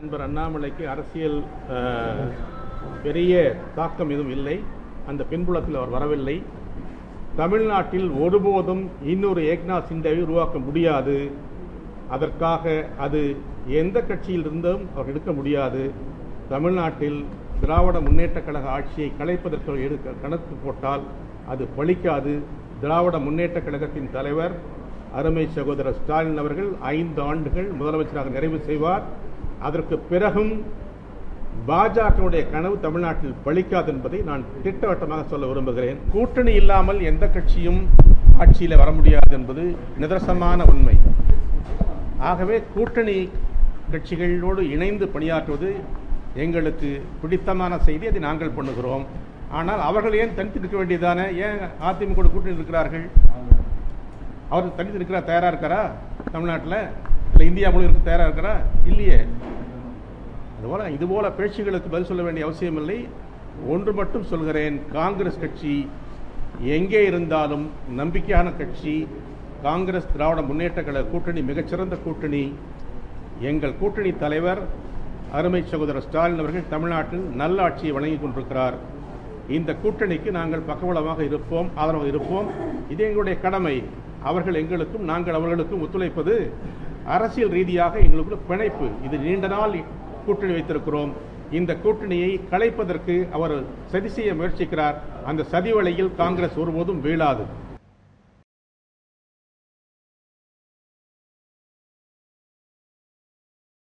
நண்பர் அண்ணாமலைக்கு அரசியல் அஹ், பெரிய தாக்கம் எதுவும் இல்லை அந்த பின்புலத்தில் அவர் வரவில்லை தமிழ்நாட்டில் ஒருபோதும் இன்னொரு ஏக்நாத் சிண்டேவை உருவாக்க முடியாது அதற்காக அது எந்த கட்சியிலிருந்தும் அவர் எடுக்க முடியாது தமிழ்நாட்டில் திராவிட முன்னேற்றக் கழக ஆட்சியை கலைப்பதற்கு அவர் எடுக்க கணக்கு போட்டால் அது பலிக்காது திராவிட முன்னேற்றக் கழகத்தின் தலைவர் அருமை சகோதரர் ஸ்டாலின் அவர்கள் ஐந்து ஆண்டுகள் முதலமைச்சராக நிறைவு செய்வார் அதற்கு பிறகும் பாஜகவுடைய கனவு தமிழ்நாட்டில் பலிக்காது என்பதை நான் திட்டவட்டமாக சொல்ல விரும்புகிறேன் கூட்டணி இல்லாமல் எந்த கட்சியும் ஆட்சியில் வர முடியாது என்பது நிதர்சனமான உண்மை ஆகவே கூட்டணி கட்சிகளோடு இணைந்து பணியாற்றுவது எங்களுக்கு பிடித்தமான செய்தி அதை நாங்கள் பண்ணுகிறோம் ஆனால் அவர்கள் ஏன் தனித்து நிற்க வேண்டியதானே ஏன் அதிமுக வோடு கூட்டணி இருக்கிறார்கள் அவர் தனித்து நிற்கிறா தயாரா இருக்காரா தமிழ்நாட்டில் இல்லை இந்தியா முழு இருக்க தயாரா இருக்கிறா இல்லையே அதுபோல இதுபோல பேச்சுகளுக்கு பதில் சொல்ல வேண்டிய அவசியம் இல்லை ஒன்று மட்டும் சொல்கிறேன் காங்கிரஸ் கட்சி எங்கே இருந்தாலும் நம்பிக்கையான கட்சி காங்கிரஸ் திராவிட முன்னேற்ற கழக கூட்டணி மிகச்சிறந்த கூட்டணி எங்கள் கூட்டணி தலைவர் அருமை சகோதரர் ஸ்டாலின் அவர்கள் தமிழ்நாட்டில் நல்ல ஆட்சியை வழங்கி கொண்டிருக்கிறார் இந்த கூட்டணிக்கு நாங்கள் பக்கபலமாக இருப்போம் ஆதரவாக இருப்போம் இது எங்களுடைய கடமை அவர்கள் எங்களுக்கும் நாங்கள் அவர்களுக்கும் ஒத்துழைப்பது அரசியல் ரீதியாக எங்களுக்குள்ள பிணைப்பு இது நீண்ட நாள் கூட்டணி வைத்திருக்கிறோம் இந்த கூட்டணியை கலைப்பதற்கு அவர் சதி செய்ய முயற்சிக்கிறார் அந்த சதி வலையில் காங்கிரஸ் ஒருபோதும் வீழாது